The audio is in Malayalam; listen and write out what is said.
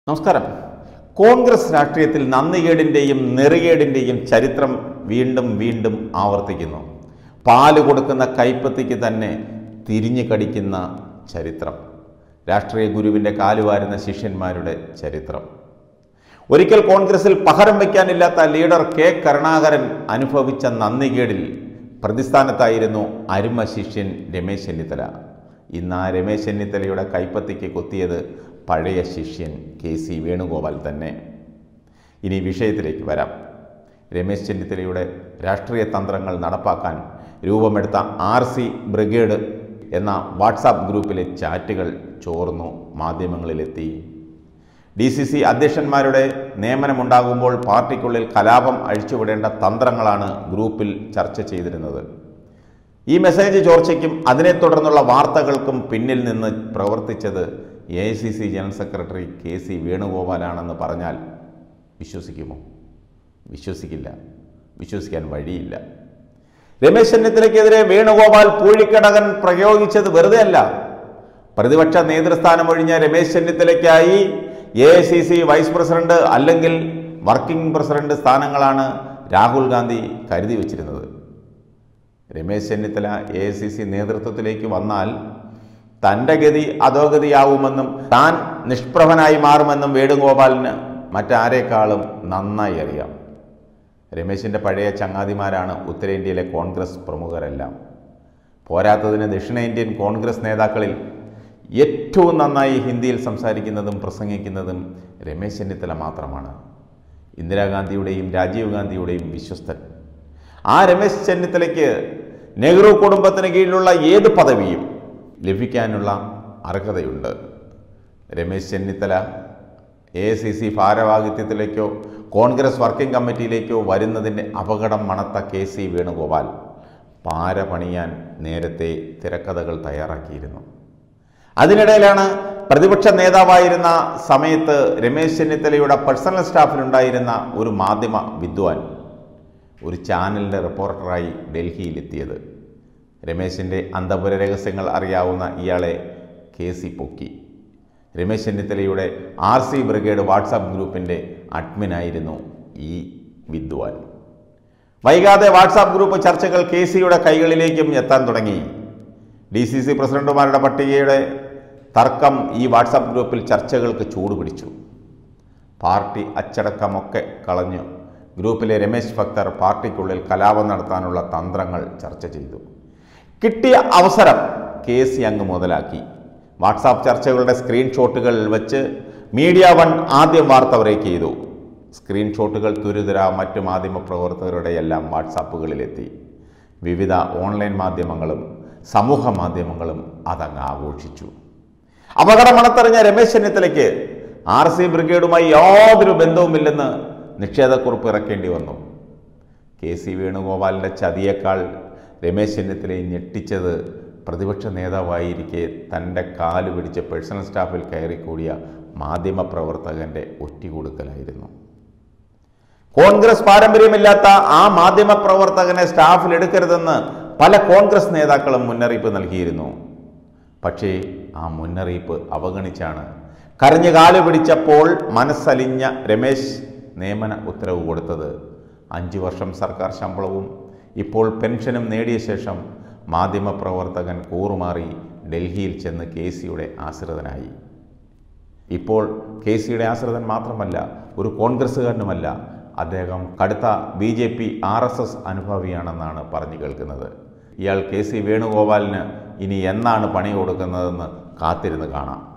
നമസ്കാരം കോൺഗ്രസ് രാഷ്ട്രീയത്തിൽ നന്ദികേടിൻ്റെയും നെറികേടിൻ്റെയും ചരിത്രം വീണ്ടും വീണ്ടും ആവർത്തിക്കുന്നു പാല് കൊടുക്കുന്ന കൈപ്പത്തിക്ക് തന്നെ തിരിഞ്ഞു കടിക്കുന്ന ചരിത്രം രാഷ്ട്രീയ ഗുരുവിൻ്റെ കാലുവാരുന്ന ശിഷ്യന്മാരുടെ ചരിത്രം ഒരിക്കൽ കോൺഗ്രസിൽ പകരം വയ്ക്കാനില്ലാത്ത ലീഡർ കെ കരുണാകരൻ അനുഭവിച്ച നന്ദികേടിൽ പ്രതിസ്ഥാനത്തായിരുന്നു അരുമ ശിഷ്യൻ രമേശ് ചെന്നിത്തല ഇന്ന് ആ രമേശ് ചെന്നിത്തലയുടെ കൈപ്പത്തിക്ക് കൊത്തിയത് പഴയ ശിഷ്യൻ കെ സി വേണുഗോപാൽ തന്നെ ഇനി വിഷയത്തിലേക്ക് വരാം രമേശ് ചെന്നിത്തലയുടെ രാഷ്ട്രീയ തന്ത്രങ്ങൾ നടപ്പാക്കാൻ രൂപമെടുത്ത ആർ സി ബ്രിഗേഡ് എന്ന വാട്സാപ്പ് ഗ്രൂപ്പിലെ ചാറ്റുകൾ ചോർന്നു മാധ്യമങ്ങളിലെത്തി ഡി സി സി അധ്യക്ഷന്മാരുടെ നിയമനമുണ്ടാകുമ്പോൾ പാർട്ടിക്കുള്ളിൽ കലാപം അഴിച്ചുവിടേണ്ട തന്ത്രങ്ങളാണ് ഗ്രൂപ്പിൽ ചർച്ച ചെയ്തിരുന്നത് ഈ മെസ്സേജ് ചോർച്ചയ്ക്കും അതിനെ തുടർന്നുള്ള വാർത്തകൾക്കും പിന്നിൽ നിന്ന് പ്രവർത്തിച്ചത് A I C C general secretary K C വേണുഗോപാലാണെന്ന് പറഞ്ഞാൽ വിശ്വസിക്കുമോ വിശ്വസിക്കില്ല വിശ്വസിക്കാൻ വഴിയില്ല രമേശ് ചെന്നിത്തലയ്ക്കെതിരെ വേണുഗോപാൽ പൂഴിക്കടകൻ പ്രയോഗിച്ചത് വെറുതെ അല്ല പ്രതിപക്ഷ നേതൃസ്ഥാനം ഒഴിഞ്ഞ രമേശ് ചെന്നിത്തലയ്ക്കായി A I C C vice president അല്ലെങ്കിൽ വർക്കിംഗ് പ്രസിഡന്റ് സ്ഥാനങ്ങളാണ് രാഹുൽ ഗാന്ധി കരുതി വച്ചിരുന്നത് Ramesh Chennithala A I C C നേതൃത്വത്തിലേക്ക് വന്നാൽ തൻ്റെ ഗതി അധോഗതിയാവുമെന്നും താൻ നിഷ്പ്രഭനായി മാറുമെന്നും വേണുഗോപാലിന് മറ്റാരേക്കാളും നന്നായി അറിയാം രമേശിൻ്റെ പഴയ ചങ്ങാതിമാരാണ് ഉത്തരേന്ത്യയിലെ കോൺഗ്രസ് പ്രമുഖരെല്ലാം പോരാത്തതിന് ദക്ഷിണേന്ത്യൻ കോൺഗ്രസ് നേതാക്കളിൽ ഏറ്റവും നന്നായി ഹിന്ദിയിൽ സംസാരിക്കുന്നതും പ്രസംഗിക്കുന്നതും രമേശ് ചെന്നിത്തല മാത്രമാണ് ഇന്ദിരാഗാന്ധിയുടെയും രാജീവ് ഗാന്ധിയുടെയും വിശ്വസ്തൻ ആ രമേശ് ചെന്നിത്തലയ്ക്ക് നെഹ്റു കുടുംബത്തിന് കീഴിലുള്ള ഏത് പദവിയും ലഭിക്കാനുള്ള അർഹതയുണ്ട് Ramesh Chennithala A C C ഭാരവാഹിത്വത്തിലേക്കോ കോൺഗ്രസ് വർക്കിംഗ് കമ്മിറ്റിയിലേക്കോ വരുന്നതിൻ്റെ അപകടം മണത്ത കെ സി വേണുഗോപാൽ പാര പണിയാൻ നേരത്തെ തിരക്കഥകൾ തയ്യാറാക്കിയിരുന്നു അതിനിടയിലാണ് പ്രതിപക്ഷ നേതാവായിരുന്ന സമയത്ത് രമേശ് ചെന്നിത്തലയുടെ പേഴ്സണൽ സ്റ്റാഫിലുണ്ടായിരുന്ന ഒരു മാധ്യമ വിദ്വാൻ ഒരു ചാനലിൻ്റെ റിപ്പോർട്ടറായി ഡൽഹിയിലെത്തിയത് രമേശിൻ്റെ അന്തപുര രഹസ്യങ്ങൾ അറിയാവുന്ന ഇയാളെ കെ സി പൊക്കി രമേശ് ചെന്നിത്തലയുടെ ആർ സി ബ്രിഗേഡ് വാട്സാപ്പ് ഗ്രൂപ്പിൻ്റെ അഡ്മിനായിരുന്നു ഈ വിദ്വാൻ വൈകാതെ വാട്സാപ്പ് ഗ്രൂപ്പ് ചർച്ചകൾ കെ സിയുടെ കൈകളിലേക്കും എത്താൻ തുടങ്ങി ഡി സി സി പ്രസിഡന്റുമാരുടെ പട്ടികയുടെ തർക്കം ഈ വാട്സാപ്പ് ഗ്രൂപ്പിൽ ചർച്ചകൾക്ക് ചൂടുപിടിച്ചു പാർട്ടി അച്ചടക്കമൊക്കെ കളഞ്ഞു ഗ്രൂപ്പിലെ രമേശ് ഭക്തർ പാർട്ടിക്കുള്ളിൽ കലാപം നടത്താനുള്ള തന്ത്രങ്ങൾ ചർച്ച ചെയ്തു കിട്ടിയ അവസരം കെ സി അങ്ങ് മുതലാക്കി വാട്സാപ്പ് ചർച്ചകളുടെ സ്ക്രീൻഷോട്ടുകൾ വെച്ച് മീഡിയ വൺ ആദ്യം വാർത്ത ബ്രേക്ക് ചെയ്തു സ്ക്രീൻഷോട്ടുകൾ തുരുതുര മറ്റു മാധ്യമ പ്രവർത്തകരുടെ എല്ലാം വാട്സാപ്പുകളിലെത്തി വിവിധ ഓൺലൈൻ മാധ്യമങ്ങളും സമൂഹ മാധ്യമങ്ങളും അതങ്ങ് ആഘോഷിച്ചു അപകടം മണത്തറിഞ്ഞ രമേശ് ചെന്നിത്തലയ്ക്ക് ആർ സി ബ്രിഗേഡുമായി യാതൊരു ബന്ധവുമില്ലെന്ന് നിഷേധക്കുറിപ്പ് ഇറക്കേണ്ടി വന്നു കെ സി വേണുഗോപാലിൻ്റെ ചതിയേക്കാൾ രമേശ് ചെന്നിത്തലയെ ഞെട്ടിച്ചത് പ്രതിപക്ഷ നേതാവായിരിക്കെ തൻ്റെ കാല് പിടിച്ച് പേഴ്സണൽ സ്റ്റാഫിൽ കയറിക്കൂടിയ മാധ്യമപ്രവർത്തകൻ്റെ ഒറ്റിക്കൊടുക്കലായിരുന്നു കോൺഗ്രസ് പാരമ്പര്യമില്ലാത്ത ആ മാധ്യമപ്രവർത്തകനെ സ്റ്റാഫിൽ എടുക്കരുതെന്ന് പല കോൺഗ്രസ് നേതാക്കളും മുന്നറിയിപ്പ് നൽകിയിരുന്നു പക്ഷേ ആ മുന്നറിയിപ്പ് അവഗണിച്ചാണ് കരഞ്ഞു കാല് പിടിച്ചപ്പോൾ മനസ്സലിഞ്ഞ രമേശ് നിയമന ഉത്തരവ് കൊടുത്തത് അഞ്ചു വർഷം സർക്കാർ ശമ്പളവും ഇപ്പോൾ പെൻഷനും നേടിയ ശേഷം മാധ്യമപ്രവർത്തകൻ കൂറുമാറി ഡൽഹിയിൽ ചെന്ന് കെ സിയുടെ ആശ്രിതനായി ഇപ്പോൾ കെ സിയുടെ ആശ്രിതൻ മാത്രമല്ല ഒരു കോൺഗ്രസ്സുകാരനുമല്ല അദ്ദേഹം കടുത്ത B J P R S S അനുഭാവിയാണെന്നാണ് പറഞ്ഞു കേൾക്കുന്നത് ഇയാൾ കെ സി വേണുഗോപാലിന് ഇനി എന്നാണ് പണി കൊടുക്കുന്നതെന്ന് കാത്തിരുന്ന് കാണാം